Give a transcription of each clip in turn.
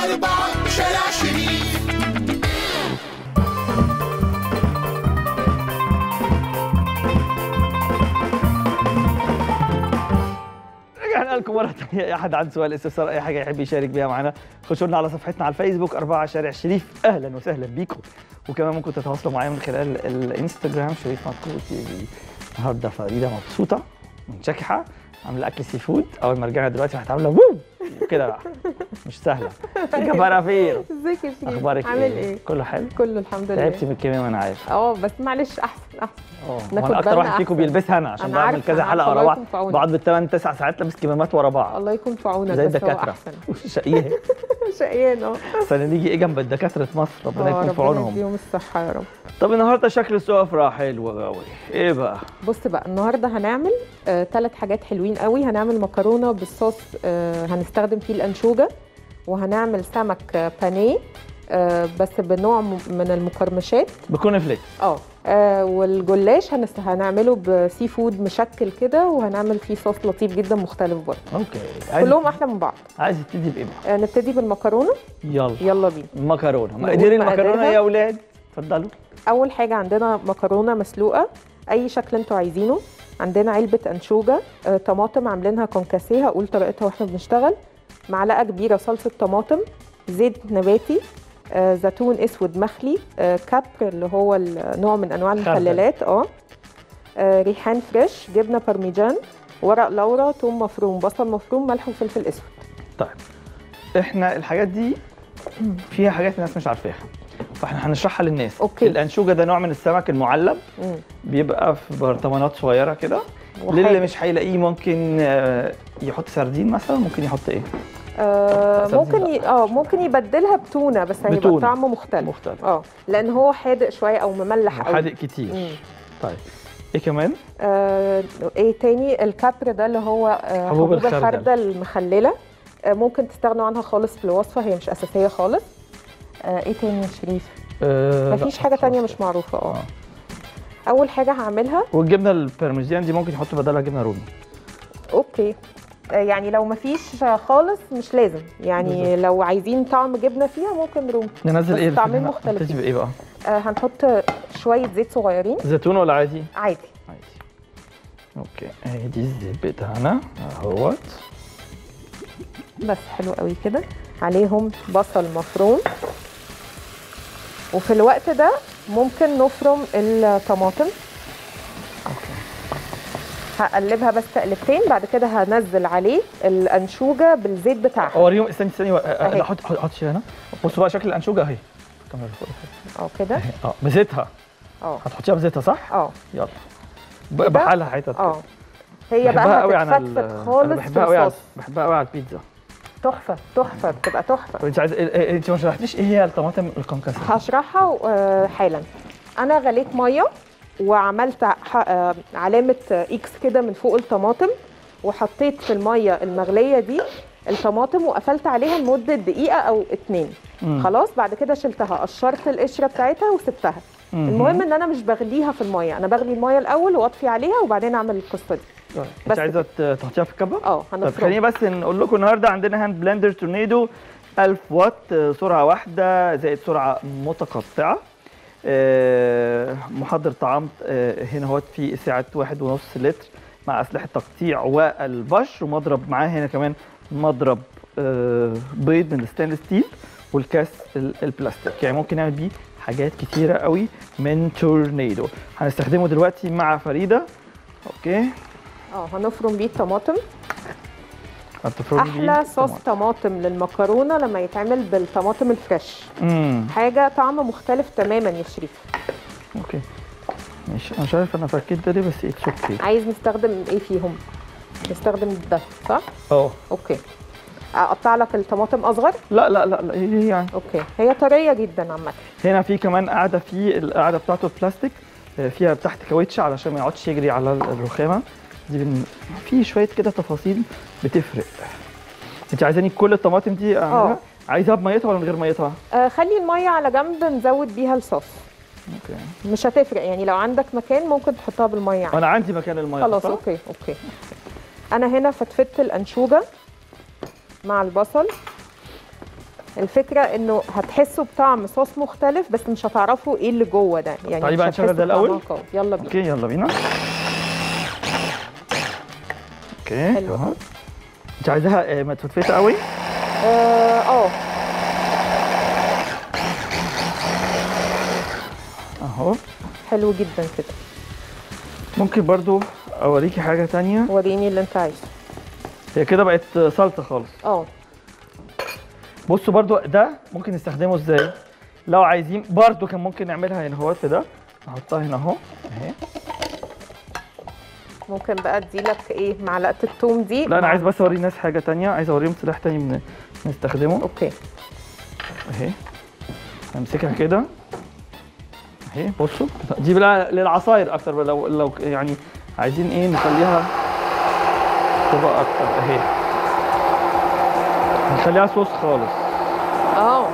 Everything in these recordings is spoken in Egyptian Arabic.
أربعة شارع شريف رجعنا لكم مره ثانيه اي حد عنده سؤال استفسار اي حاجه يحب يشارك بيها معانا خشوا لنا على صفحتنا على الفيسبوك أربعة شارع شريف اهلا وسهلا بيكم وكمان ممكن تتواصلوا معايا من خلال الانستجرام شريف مطلوب تي في النهارده فريده مبسوطه منشكحه عامله اكل سي فود اول ما رجعنا دلوقتي راحت عامله وو كده بقى مش سهله كفاره فين ازيك يا شيرين اخبارك عامل ايه كله حلو كله الحمد لله تعبتي من الكميه وانا عارف اه بس معلش احسن احسن اه ناخد وانا اكتر بالنا واحد فيكم أحسن. بيلبسها انا عشان أنا بعمل عارفة، كذا أنا حلقه عارفة، ورا الله بعض يكون في عونك. بقعد بالثمان تسع ساعات لابس كمامات ورا بعض الله يكون في عونك زي بس هو الدكاتره احسن شقيان شقيان اه استنى نيجي ايه جنب الدكاتره مصر ربنا آه، يكون في ربنا عونهم يديهم الصحه يا رب طب النهارده شكل السفره حلو قوي ايه بقى بص بقى النهارده هنعمل ثلاث حاجات حلوين قوي هنعمل مكرونه بالصوص آه هنستخدم فيه الانشوجه وهنعمل سمك آه، بانيه آه بس بنوع م- من المقرمشات بكون فليك اه آه، والجلاش هنس- هنعمله بسي فود مشكل كده وهنعمل فيه صوص لطيف جدا مختلف برضه اوكي عايز كلهم احلى من بعض عايز تبتدي بايه بقى آه، نبتدي بالمكرونه يلا يلا بينا مكرونه نقول مقادير المكرونه مقاديرها. يا اولاد اتفضلوا اول حاجه عندنا مكرونه مسلوقه اي شكل انتوا عايزينه عندنا علبه انشوجه آه، طماطم عاملينها كونكاسيه هقول طريقتها واحنا بنشتغل معلقه كبيره صلصه طماطم زيت نباتي آه، زيتون اسود مخلي آه، كابر اللي هو ال- نوع من انواع خردل. المخللات اه آه، ريحان فريش جبنه بارميجان ورق لورا ثوم مفروم بصل مفروم ملح وفلفل اسود طيب احنا الحاجات دي فيها حاجات الناس مش عارفاها فاحنا هنشرحها للناس أوكي. الانشوجه ده نوع من السمك المعلب مم. بيبقى في برطمانات صغيره كده وحاجة. للي مش هيلاقيه ممكن آه، يحط سردين مثلا ممكن يحط ايه آه سردين ممكن ي... اه ممكن يبدلها بتونه بس هيبقى بتونة. طعمه مختلف مختلف اه لان هو حادق شويه او مملح قوي حادق كتير مم. طيب ايه كمان آه ايه تاني الكابر ده اللي هو آه حبوب حبوب الخردل. الخردل المخلله آه ممكن تستغنوا عنها خالص في الوصفه هي مش اساسيه خالص آه ايه تاني يا شريف آه مفيش لا، حاجه تانية خلاص مش كده. معروفه اه آه. اول حاجه هعملها والجبنه البارميزيان دي ممكن يحطوا بدلها جبنه رومي اوكي آه يعني لو مفيش خالص مش لازم يعني بالظبط. لو عايزين طعم جبنه فيها ممكن رومي ننزل بس ايه طعمين الفكرة؟ مختلفين. نبتدي بايه بقى آه هنحط شويه زيت صغيرين زيتون ولا عادي عادي عادي اوكي اهي دي الزيت بتاعنا اهوت بس حلو قوي كده عليهم بصل مفروم وفي الوقت ده ممكن نفرم الطماطم هقلبها بس تقلبتين بعد كده هنزل عليه الانشوجه بالزيت بتاعها اوريهم استني استني أه، أهي. لا حط حط حط شيء هنا بصوا بقى شكل الانشوجه اهي كاميرا فوق اه كده اهي اه بزيتها اه هتحطيها بزيتها صح؟ اه يلا ب- بحالها حتت اه هي بحبها بقى قوي عن ال- هتتفتفت أنا خالص في بحبها قوي على الصوص بحبها قوي على البيتزا تحفه تحفه بتبقى تحفه طب انت عايز إيه- إيه- انت ما شرحتيش ايه هي الطماطم الكونكاسه هشرحها آه، حالا انا غليت ميه وعملت ح- آه، علامه آه، اكس كده من فوق الطماطم وحطيت في الميه المغليه دي الطماطم وقفلت عليها لمده دقيقه او اتنين مم. خلاص بعد كده شلتها قشرت القشره بتاعتها وسبتها مهم. المهم ان انا مش بغليها في الميه انا بغلي الميه الاول واطفي عليها وبعدين اعمل القصه دي طيب، بس انت عايزه ت- تحطيها في الكبه؟ اه طب خليني هنفرم بس نقول لكم النهارده عندنا هاند بلندر تورنيدو 1000 واط آه، سرعه واحده زائد سرعه متقطعه آه، محضر طعام آه، هنا هوت في سعه واحد ونص لتر مع اسلحه تقطيع والبش ومضرب معاه هنا كمان مضرب آه، بيض من الستانلس ستيل والكاس ال- البلاستيك يعني ممكن نعمل بيه حاجات كتيره قوي من تورنيدو هنستخدمه دلوقتي مع فريده اوكي اه هنفرم بيه الطماطم هتفرمي بيه احلى صوص طماطم. طماطم للمكرونه لما يتعمل بالطماطم الفريش امم حاجه طعم مختلف تماما يا شريف اوكي ماشي انا مش عارف انا فكيت ده ليه بس اتس اوكي عايز نستخدم ايه فيهم نستخدم ده صح اه اوكي اقطع لك الطماطم اصغر لا لا لا لا هي يعني اوكي هي طريه جدا عامه هنا في كمان قاعده في القاعده بتاعته بلاستيك آه، فيها تحت كاوتش علشان ما يقعدش يجري على الرخامه دي بن... في شويه كده تفاصيل بتفرق انت عايزاني كل الطماطم دي اعملها اه. عايزها بميتها ولا من غير ميتها آه خلي الميه على جنب نزود بيها الصوص اوكي مش هتفرق يعني لو عندك مكان ممكن تحطها بالميه عادي انا عندي مكان الميه خلاص صح؟ اوكي اوكي انا هنا فتفت الانشوجه مع البصل الفكره انه هتحسوا بطعم صوص مختلف بس مش هتعرفوا ايه اللي جوه ده يعني تعالي مش بقى نشغل هتحسوا ده الأول. بطعمها قوي. يلا بينا اوكي يلا بينا اوكي حلو. اهو انت عايزاها آه، متفتفته قوي اه آه، اهو حلو جدا كده ممكن برضو اوريكي حاجه تانية وريني اللي انت عايزه هي كده بقت سلطه خالص اه بصوا برضو ده ممكن نستخدمه ازاي لو عايزين برضو كان ممكن نعملها هنا هو في ده نحطها هنا اهو اهي ممكن بقى اديلك ايه معلقه الثوم دي لا انا مع- عايز بس اوري الناس حاجه تانية عايز اوريهم سلاح تاني من نستخدمه اوكي اهي همسكها كده اهي بصوا دي بقى للعصاير اكتر بقى لو لو يعني عايزين ايه نخليها تبقى اكتر اهي نخليها صوص خالص اه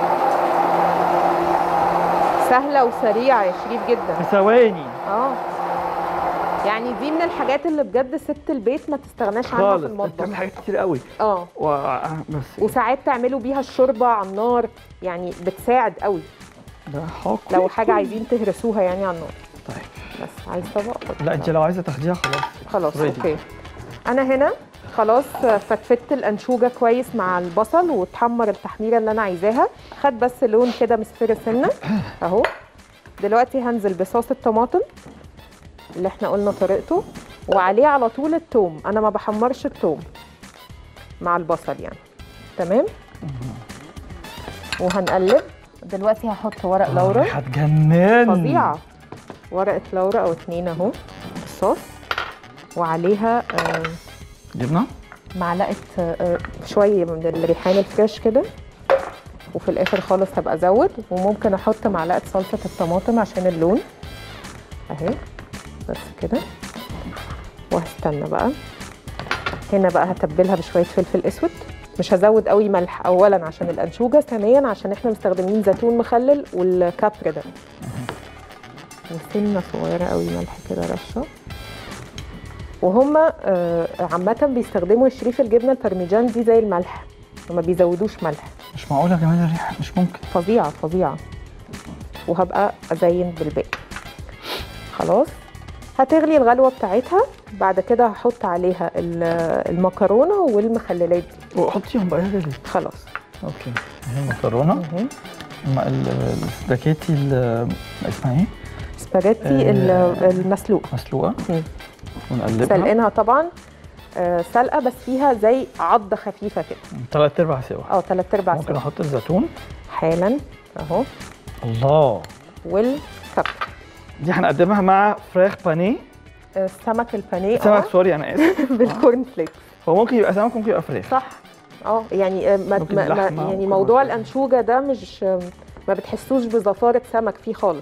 سهله وسريعه يا شريف جدا في ثواني اه يعني دي من الحاجات اللي بجد ست البيت ما تستغناش عنها في خالص المطبخ بتعمل حاجات كتير قوي اه و... بس وساعات تعملوا بيها الشوربه على النار يعني بتساعد قوي ده حق لو حاجه عايزين تهرسوها يعني على النار طيب بس عايز طبق خد لا انت لو عايزه تاخديها خلاص خلاص ready. اوكي انا هنا خلاص فتفت الانشوجه كويس مع البصل وتحمر التحميره اللي انا عايزاها خد بس لون كده مصفر سنه اهو دلوقتي هنزل بصوص الطماطم اللي احنا قلنا طريقته وعليه على طول التوم انا ما بحمرش التوم مع البصل يعني تمام وهنقلب دلوقتي هحط ورق لورا هتجنن فظيعه ورقه لورا او اتنين اهو الصوص وعليها آه، جبنه معلقه آه، شويه من الريحان الفريش كده وفي الاخر خالص هبقى ازود وممكن احط معلقه صلصه الطماطم عشان اللون اهي بس كده وهستنى بقى هنا بقى هتبلها بشويه فلفل اسود مش هزود قوي ملح اولا عشان الانشوجه ثانيا عشان احنا مستخدمين زيتون مخلل والكابر ده وسنه صغيره قوي ملح كده رشه وهم آه، عامة بيستخدموا الشريف الجبنة البارميجان دي زي الملح وما بيزودوش ملح مش معقوله يا جمال الريحه مش ممكن فظيعة فظيعة وهبقى أزين بالباقي خلاص هتغلي الغلوة بتاعتها بعد كده هحط عليها ال- المكرونة والمخللات دي وحطيهم بقى يا جدي خلاص اوكي اهي المكرونه مهم. مع ال- السباكيتي ال- اسمها ايه سباجيتي آه. ال- المسلوق مسلوقه مم. ونقلبها سلقينها طبعا آه، سلقة بس فيها زي عضة خفيفة كده ثلاث ارباع سوا اه تلات ارباع ممكن سوا احط الزيتون حالا اهو الله والكب دي هنقدمها مع فراخ بانيه السمك البانيه سمك اه سوري انا اسف بالكورن فليكس هو ممكن يبقى سمك ممكن يبقى فراخ صح اه يعني آه، ما ممكن ما ما لحمة يعني ممكن موضوع ممكن. الانشوجه ده مش آه، ما بتحسوش بزفاره سمك فيه خالص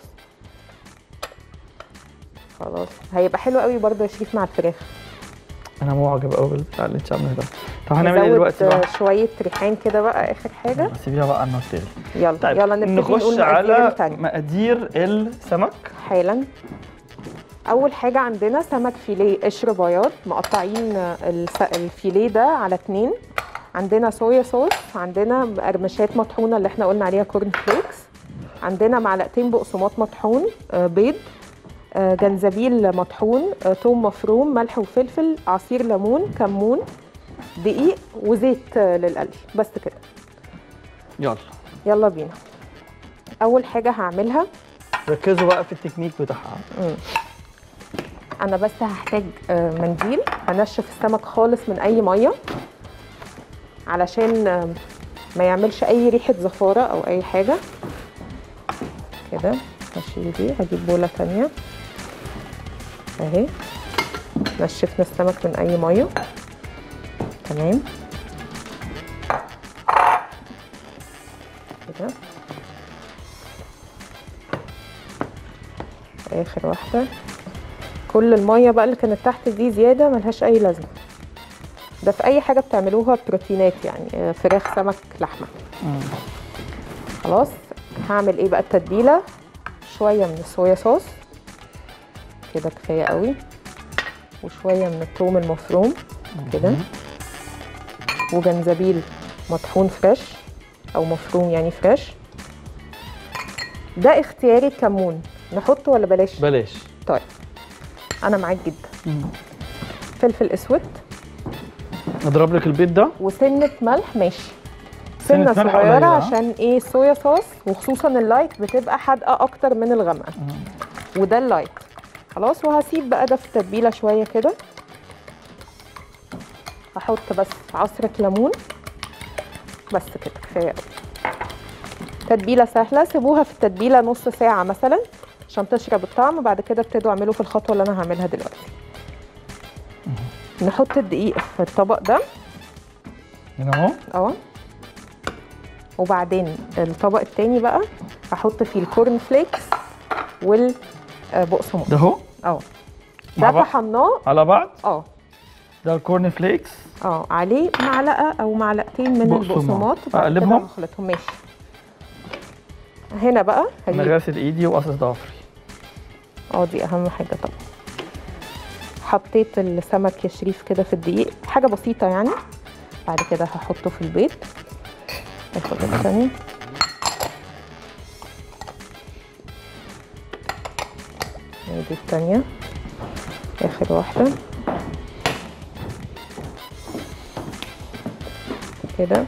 خلاص هيبقى حلو قوي برضه يا شريف مع الفراخ انا معجب قوي بالبتاع اللي انت عامله ده طب هنعمل ايه نزود، دلوقتي بقى؟ آه، شويه ريحان كده بقى اخر حاجه سيبيها بقى على النار تغلي يلا طيب يلا نبتدي نخش نقول مقادير على التانية مقادير السمك حالا اول حاجه عندنا سمك فيليه قشر بياض مقطعين آه، الس- الفيليه ده على اتنين عندنا صويا صوص عندنا قرمشات مطحونه اللي احنا قلنا عليها كورن فليكس عندنا معلقتين بقسماط مطحون آه، بيض آه، جنزبيل مطحون آه، توم مفروم ملح وفلفل عصير ليمون كمون دقيق وزيت آه، للقلي بس كده يلا يلا بينا اول حاجه هعملها ركزوا بقى في التكنيك بتاعها انا بس هحتاج آه، منديل هنشف السمك خالص من اي ميه علشان آه، ما يعملش اي ريحه زفاره او اي حاجه كده هشيل دي هجيب بوله تانية اهي نشفنا السمك من اي ميه تمام كده اخر واحده كل الميه بقى اللي كانت تحت دي زياده ملهاش اي لازمه ده في اي حاجه بتعملوها بروتينات يعني آه، فراخ سمك لحمه خلاص هعمل ايه بقى التتبيله شويه من الصويا صوص كده كفايه قوي وشويه من الثوم المفروم كده وجنزبيل مطحون فريش او مفروم يعني فريش ده اختياري الكمون نحطه ولا بلاش بلاش طيب انا معاك جدا فلفل اسود اضرب لك البيض ده وسنه ملح ماشي سنة سنه ملح صغيره قليلة، ها؟ عشان ايه صويا صوص وخصوصا اللايت بتبقى حادقه اكتر من الغامقه وده اللايت خلاص وهسيب بقى ده في التتبيله شويه كده هحط بس عصره ليمون بس كده كفايه قوي تتبيله سهله سيبوها في التتبيله نص ساعه مثلا عشان تشرب الطعم بعد كده ابتدوا اعملوا في الخطوه اللي انا هعملها دلوقتي نحط الدقيق في الطبق ده هنا اهو اه وبعدين الطبق التاني بقى هحط فيه الكورن فليكس والبقسماط ده اهو اه مع ده بعض؟ طحناه على بعض اه ده الكورن فليكس اه عليه معلقه او معلقتين من بقسماط. البقسماط وبعد كده أقلبهم؟ هخلطهم ماشي هنا بقى انا هجيب غاسل ايدي وقصص ضفري اه دي اهم حاجه طبعا حطيت السمك يا شريف كده في الدقيق حاجه بسيطه يعني بعد كده هحطه في البيض اخد الثانيه دي الثانيه اخر واحده كده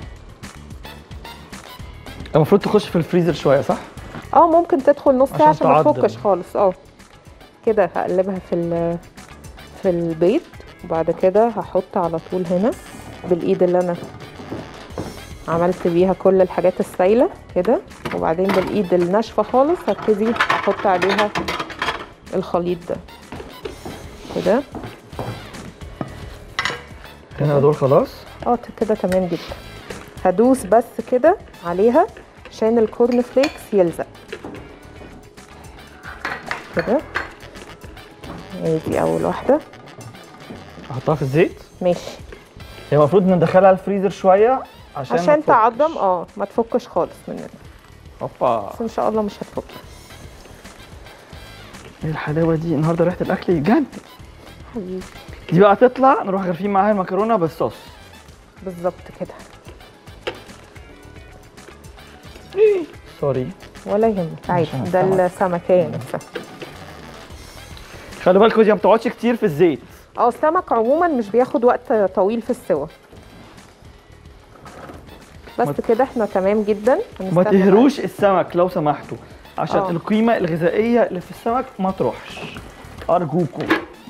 المفروض تخش في الفريزر شويه صح اه ممكن تدخل نص ساعه عشان عشان ما تعضم. تفكش خالص اه كده هقلبها في ال- في البيض وبعد كده هحط على طول هنا بالايد اللي انا عملت بيها كل الحاجات السايله كده وبعدين بالايد الناشفه خالص هبتدي احط عليها الخليط ده كده هنا دول خلاص اه كده تمام جدا هدوس بس كده عليها عشان الكورن فليكس يلزق كده هي دي اول واحده احطها في الزيت ماشي هي المفروض ندخلها الفريزر شويه عشان ما عشان تفكش. تعضم اه ما تفكش خالص مننا هوبا بس ان شاء الله مش هتفك ايه الحلاوه دي النهارده ريحه الاكل يجنن حبيبي دي بقى تطلع نروح غرفين معاها المكرونه بالصوص بالظبط كده سوري ولا يهمك عادي عشان ده السمك. السمكيه نفسها خلي بالكوا دي ما بتقعدش كتير في الزيت اه السمك عموما مش بياخد وقت طويل في السوا بس ما- كده احنا تمام جدا ما هنستنى بقى. تهروش السمك لو سمحتوا عشان آه. القيمه الغذائيه اللي في السمك ما تروحش ارجوكم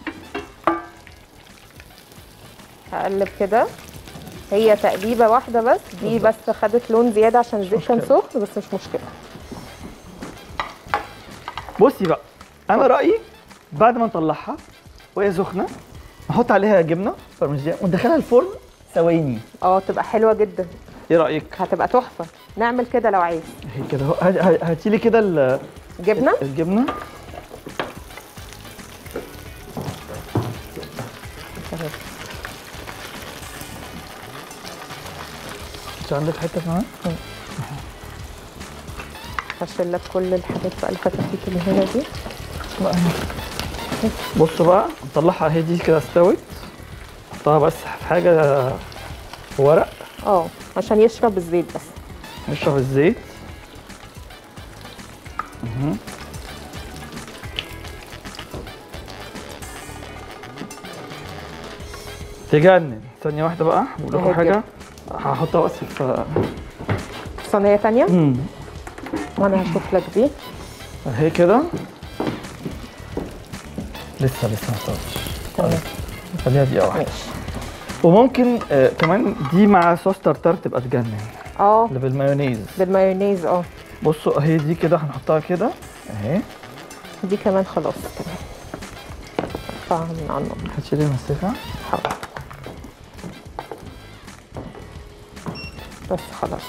هقلب كده هي تقليبه واحده بس دي بس خدت لون زياده عشان الزيت كان مشكلة. سخن بس مش مشكله بصي بقى انا رايي بعد ما نطلعها وهي سخنه نحط عليها جبنه بارميجان وندخلها الفرن ثواني اه تبقى حلوه جدا ايه رايك هتبقى تحفه نعمل كده لو عايز هي كده اهو هات- هات- هاتي لي كده ال- جبنه الجبنه تمام. انت عندك حته كمان هشيل لك كل الحاجات بقى الخفيفه اللي هنا دي لا هنا. بصوا بقى نطلعها اهي دي كده استوت نحطها بس في حاجه في ورق اه عشان يشرب الزيت بس نشرب الزيت مهم. تجنن ثانية واحدة بقى بقول لكم أهي حاجة هحطها بس في صينيه تانية مم. وانا هشوف لك دي اهي كده لسه لسه ما طلعتش تمام خليها دقيقة واحدة ماشي وممكن آه كمان دي مع صوص ترتر تبقى تجنن اه اللي بالمايونيز بالمايونيز اه بصوا اهي دي كده هنحطها كده اهي دي كمان خلاص تمام ارفعها من على النار هتشيلي المسافة حاضر بس خلاص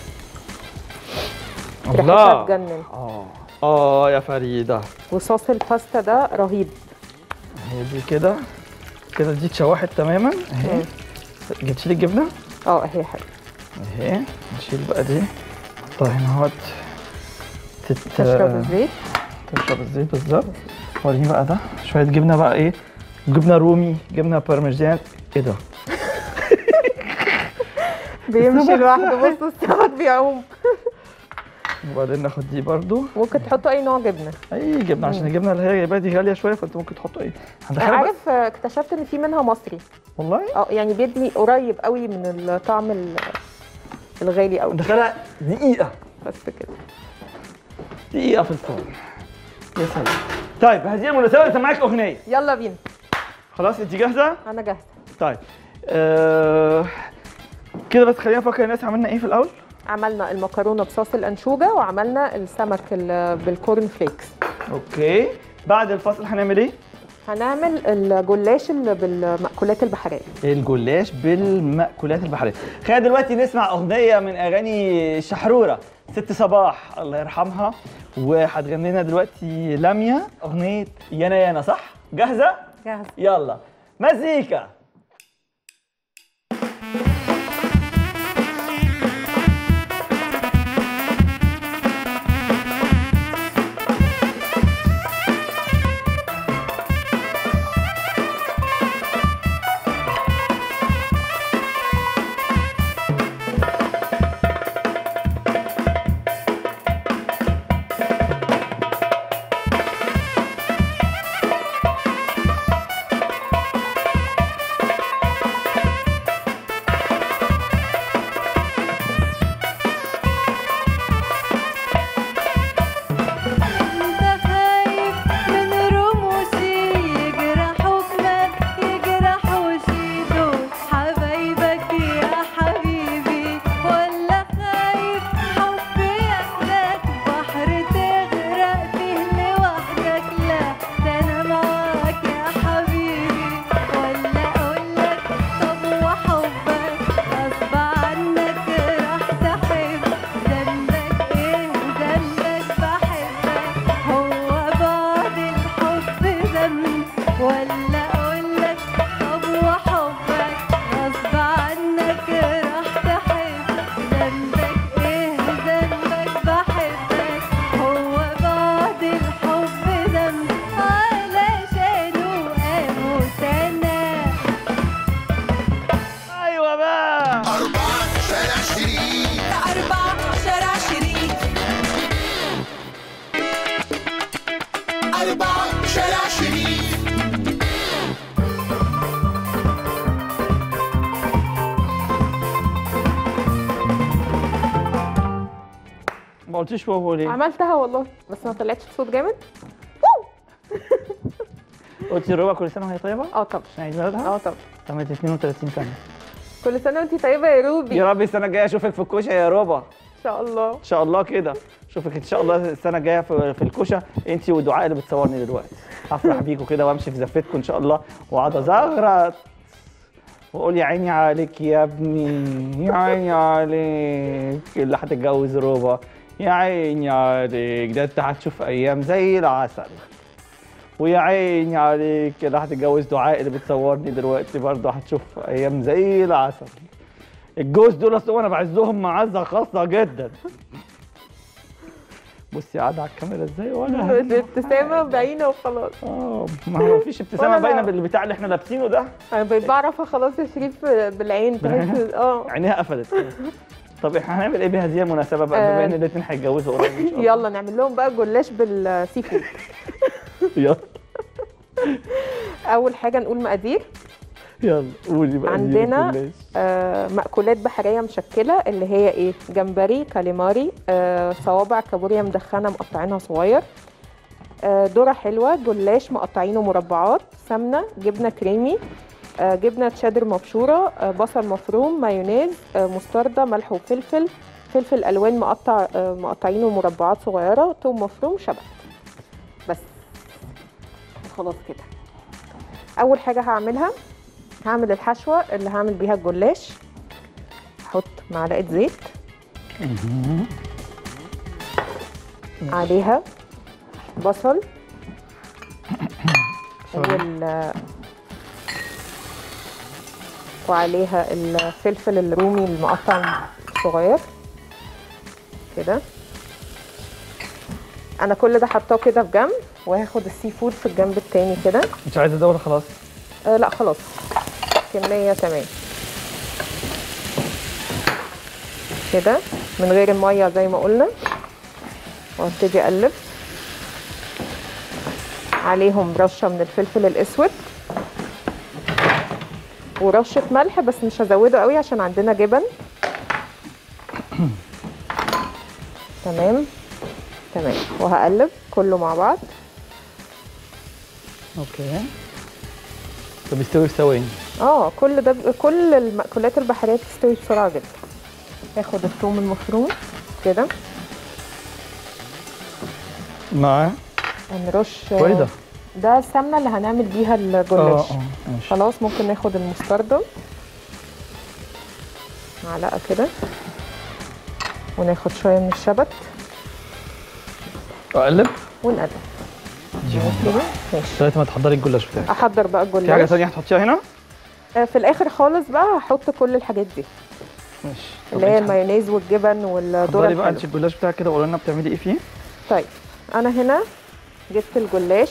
ريحتها الله تجنن اه اه يا فريدة وصوص الباستا ده رهيب هي دي كده كده دي اتشوحت تماما اهي مم. جبتي لي الجبنة اه اهي حلو اهي نشيل بقى دي طيب هنا اهوت تت... تشرب الزيت تشرب الزيت بالظبط وريني بقى ده شوية جبنة بقى ايه جبنة رومي جبنة بارميجان ايه ده بيمشي لوحده بصوا السمك بيعوم وبعدين ناخد دي برضو ممكن تحطوا اي نوع جبنه اي جبنه عشان الجبنه اللي هي جايباها دي غاليه شويه فانت ممكن تحطوا اي هندخلها بس عارف آه، اكتشفت ان في منها مصري والله اه يعني بيدي قريب قوي من الطعم ال- الغالي قوي ندخلها دقيقه بس كده دقيقه في الفرن يا سلام طيب هذه المناسبه انت معاك اغنيه يلا بينا خلاص انت جاهزه انا جاهزه طيب آه... كده بس خلينا نفكر الناس عملنا ايه في الاول عملنا المكرونه بصوص الانشوجه وعملنا السمك ال- بالكورن فليكس اوكي بعد الفصل هنعمل ايه هنعمل الجلاش اللي بالمأكولات البحريه الجلاش بالمأكولات البحرية خلينا دلوقتي نسمع أغنية من أغاني شحرورة ست صباح الله يرحمها وهتغني لنا دلوقتي لميا أغنية يانا يانا صح؟ جاهزة؟ جاهزه يلا مزيكا انت خايف من رموشي يجرحوك ما يجرحوش دول حبايبك يا حبيبي ولا خايف حبي ياخدك بحر تغرق فيه لوحدك لا ده انا معاك يا حبيبي ولا اقولك طب وحبك غصب عنك راح تحب ذنبك ايه ذنبك بحبك هو بعد الحب ذنب ولا اقولك طب وحبك غصب عنك راح تحب ذنبك ايه ذنبك بحبك هو بعد الحب ذنب علشانه اموت انا أيوة بقى أربعة شارع شريف أربعة شارع شريف أربعة شارع شريف ما قلتيش وهو ليه؟ عملتها والله بس ما طلعتش بصوت جامد قلتي الربع كل سنة وهي طيبة؟ اه طبعا عشان عيد ميلادها؟ اه طبعا تمت 32 سنة كل سنه وانت طيبه يا روبي يا رب السنة الجاية أشوفك في الكوشة يا ربع ان شاء الله ان شاء الله كده اشوفك ان شاء الله السنه الجايه في, في الكوشه انت ودعاء اللي بتصورني دلوقتي هفرح بيكوا كده وامشي في زفتكم ان شاء الله واقعد ازغرط واقول يا عيني عليك يا ابني يا عيني عليك اللي هتتجوز روبا يا عيني عليك ده انت هتشوف ايام زي العسل ويا عيني عليك اللي هتتجوز دعاء اللي بتصورني دلوقتي برضه هتشوف ايام زي العسل الجوز دول اصل انا بعزهم معزه خاصه جدا بصي قاعده على الكاميرا ازاي ولا الابتسامه باينه وخلاص اه ما هو مفيش ابتسامه ولا لا. باينه بالبتاع اللي احنا لابسينه ده انا بقيت بعرفها خلاص يا شريف بالعين تحس اه عينيها قفلت طب احنا هنعمل ايه بهذه المناسبه بقى بما آه. ان الاثنين هيتجوزوا قريب ان شاء الله يلا نعمل لهم بقى جلاش بالسي فود يلا اول حاجه نقول مقادير يلا قولي بقى اديني عندنا كلاش. آه مأكولات بحريه مشكله اللي هي ايه جمبري كاليماري آه صوابع كابوريا مدخنه مقطعينها صغير آه ذره حلوه جلاش مقطعينه مربعات سمنه جبنه كريمي آه جبنه تشيدر مبشوره آه بصل مفروم مايونيز آه مستردة ملح وفلفل فلفل الوان مقطع آه مقطعينه مربعات صغيره ثوم مفروم شبت بس خلاص كده اول حاجه هعملها هعمل الحشوه اللي هعمل بيها الجلاش احط معلقه زيت عليها بصل وال وعليها الفلفل الرومي المقطع صغير كده انا كل ده حطاه كده في جنب وهاخد السي فود في الجنب التاني كده مش عايزه ادور خلاص آه لا خلاص كمية تمام كده من غير الميه زي ما قلنا وابتدي اقلب عليهم رشه من الفلفل الاسود ورشه ملح بس مش هزوده قوي عشان عندنا جبن تمام تمام وهقلب كله مع بعض اوكي طب يستوي في ثواني اه كل ده كل المأكولات البحرية بتستوي بسرعة جدا اخد الثوم المفروم كده مع هنرش وايه ده؟ ده السمنة اللي هنعمل بيها اه الجلاش اه ماشي خلاص ممكن ناخد المستردة معلقة كده وناخد شوية من الشبت اقلب ونقلب دي كده ماشي لغايه ما تحضري الجلاش بتاعك احضر بقى في حاجه الجلاش ثانيه هتحطيها هنا؟ آه، في الاخر خالص بقى هحط كل الحاجات دي ماشي اللي هي المايونيز والجبن والذره حضري بقى الحلوة. انت الجلاش بتاعك كده وقولي لنا بتعملي ايه فيه طيب انا هنا جبت الجلاش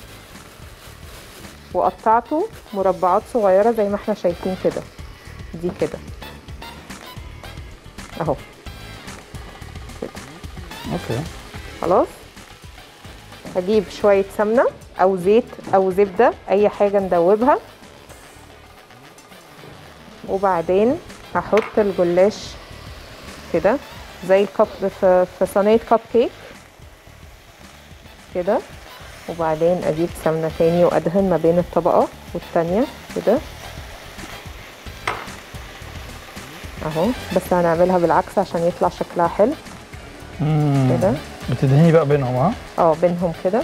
وقطعته مربعات صغيره زي ما احنا شايفين كده دي كده اهو اوكي خلاص هجيب شويه سمنه او زيت او زبده اي حاجه ندوبها وبعدين هحط الجلاش كده زي الكب في في صينيه كب كيك كده وبعدين اجيب سمنه تاني وادهن ما بين الطبقه والتانيه كده اهو بس هنعملها بالعكس عشان يطلع شكلها حلو كده بتدهني بقى بينهم ها اه بينهم كده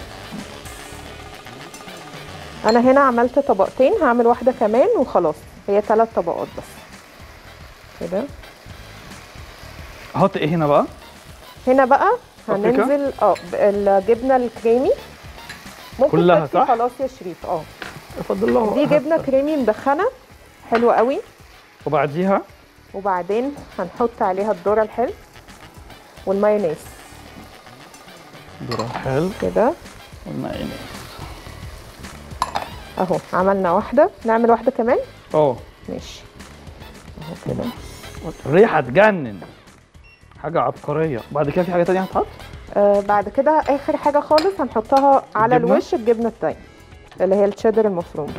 انا هنا عملت طبقتين هعمل واحده كمان وخلاص هي ثلاث طبقات بس كده احط ايه هنا بقى هنا بقى بابريكا؟ هننزل اه بالجبنه الكريمي ممكن كلها تكفي صح؟ خلاص يا شريف اه افضل الله دي جبنه كريمي مدخنه حلوه قوي وبعديها وبعدين هنحط عليها الذره الحلو والمايونيز ذره حلو كده والمايونيز اهو عملنا واحده نعمل واحده كمان اه ماشي اهو كده الريحه تجنن حاجه عبقريه بعد كده في حاجه تانية هتحط آه بعد كده اخر حاجه خالص هنحطها على الجبنة؟ الوش الجبنه التانية اللي هي التشيدر المفروم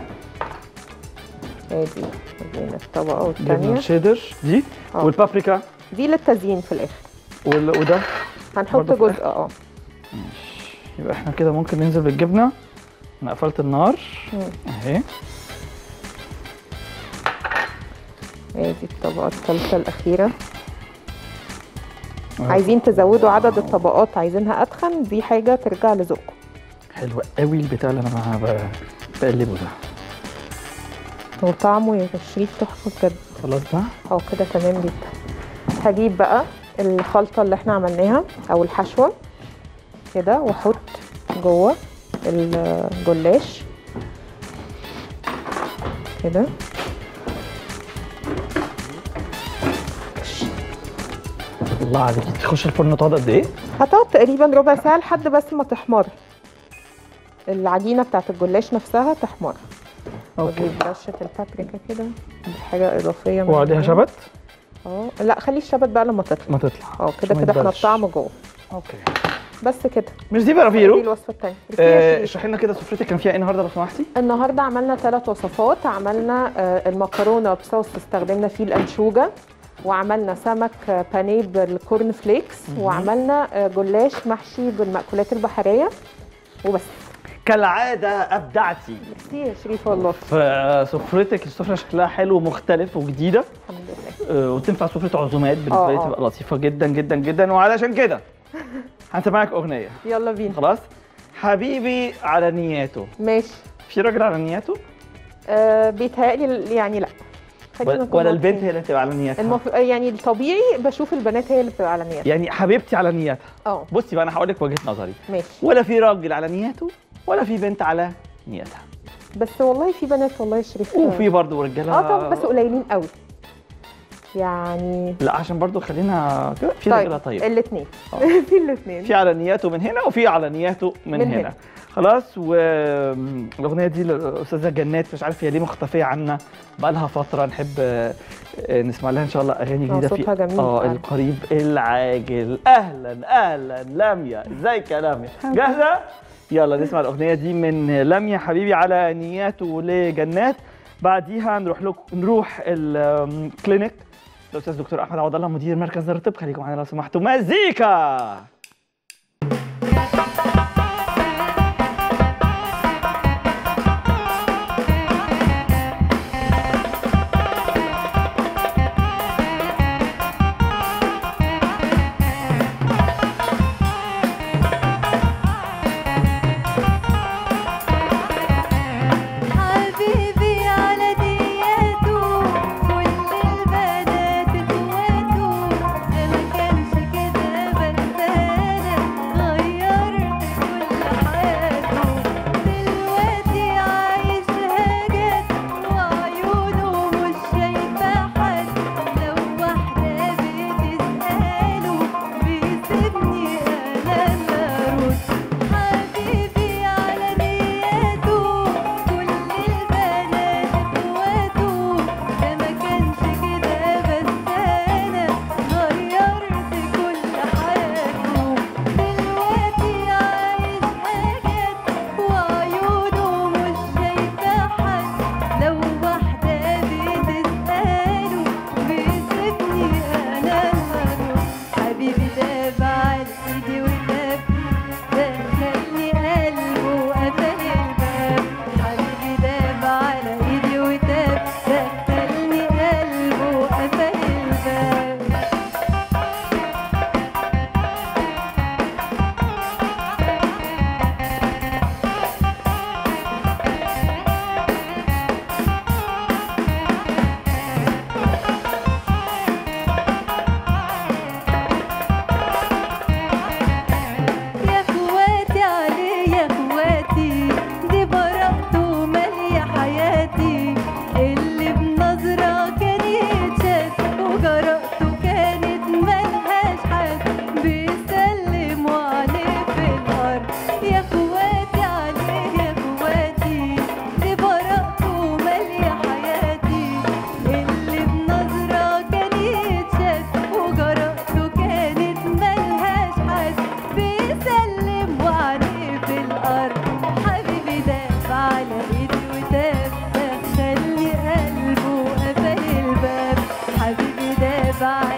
ادي ادينا الطبقه جبنه والتانية شيدر دي آه. والبابريكا دي للتزيين في الاخر وال... وده هنحط برضه في جزء اه يبقى احنا كده ممكن ننزل بالجبنه انا قفلت النار مم. اهي ادي الطبقه الثالثه الاخيره عايزين تزودوا عدد الطبقات عايزينها اتخن دي حاجه ترجع لذوقكم حلوه قوي البتاع اللي انا مع- ب- بقلبه ده وطعمه يا شريف تحفه بجد خلاص ده اه كده تمام جدا هجيب بقى الخلطة اللي احنا عملناها او الحشوة كده واحط جوه الجلاش كده الله عليك تخش الفرن تقعد قد ايه؟ هتقعد تقريبا ربع ساعة لحد بس ما تحمر العجينة بتاعت الجلاش نفسها تحمر واجيب رشة البابريكا كده دي حاجة إضافية من وعليها هنا. شبت اه لا خلي الشبت بقى لما تطلع ما تطلع اه كده عشان ما كده يتبلش. هنقطعها من جوه اوكي بس كده مش دي دي برافيرو الوصفة التانية آه، اشرحي لنا كده سفرتك كان فيها ايه النهارده لو سمحتي؟ النهارده عملنا ثلاث وصفات عملنا آه، المكرونه بصوص استخدمنا فيه الانشوجه وعملنا سمك آه، بانيه بالكورن فليكس وعملنا آه، جلاش محشي بالمأكولات البحريه وبس كالعاده ابدعتي ميرسي يا شريف والله في سفرتك السفره شكلها حلو ومختلف وجديده الحمد لله آه، وتنفع سفره عزومات بالنسبه آه، لي آه. تبقى لطيفه جدا جدا جدا وعلشان كده هنسمعك اغنيه يلا بينا خلاص حبيبي على نياته ماشي في راجل على نياته آه بيتهيألي يعني لا خلينا ولا نكون ولا البنت واضحين. هي اللي بتبقى على نياتها المف... يعني الطبيعي بشوف البنات هي اللي بتبقى على نيات يعني حبيبتي على نياتها اه بصي بقى انا هقول لك وجهه نظري ماشي ولا في راجل على نياته ولا في بنت على نياتها بس والله في بنات والله يا شريف وفي برضه رجاله اه طب بس قليلين قوي يعني لا عشان برضو خلينا كده في طيب رجاله طيب الاثنين آه. في الاثنين في على نياته من هنا وفي على نياته من, من هنا. هنا. خلاص والاغنيه دي للاستاذه جنات مش عارف هي ليه مختفيه عنا بقالها فتره نحب آه، آه، نسمع لها ان شاء الله اغاني آه، جديده صوتها جميل اه فعلا. القريب العاجل اهلا اهلا لميا ازيك يا لميا جاهزه يلا نسمع الاغنيه دي من لميا حبيبي على نياته لجنات بعديها نروح له نروح الكلينيك الاستاذ دكتور احمد عوض الله مدير مركز الطب خليكم معانا لو سمحتوا مزيكا حبيبي على دياته كل البنات اخواته ده ما كانش كده بس انا غيرت كل حياته دلوقتي عايش هجس وعيونه مش شايفة حد لو واحدة بتسأله بيسيبني انا مرد حبيبي على نياته كل البنات اخواته ده ما كانش كده بس انا غيرت كل حياته دلوقتي عايش حاجات وعيونه مش شايفة حد لو واحدة بتسأله بيسيبني انا المرد حبيبي داب على ايدي وداب دخلني قلبه وقفل الباب حبيبي داب على ايدي وداب دخلني قلبه وقفل الباب يا اخواتي عليه يا اخواتي دي براءته مالية حياتي اللي بنظرة كان يتشاف وجرأته كانت ملهاش حد بيسلم عليه في الأرض يا اخواتي عليه يا اخواتي دي براءته مالية حياتي اللي بنظرة كان يتشاف وجرأته كانت ملهاش حد بيسلم وعليه في الأرض حبيبي داف على إيدي وداف دخلني قلبه وقفل الباب حبيبي داف على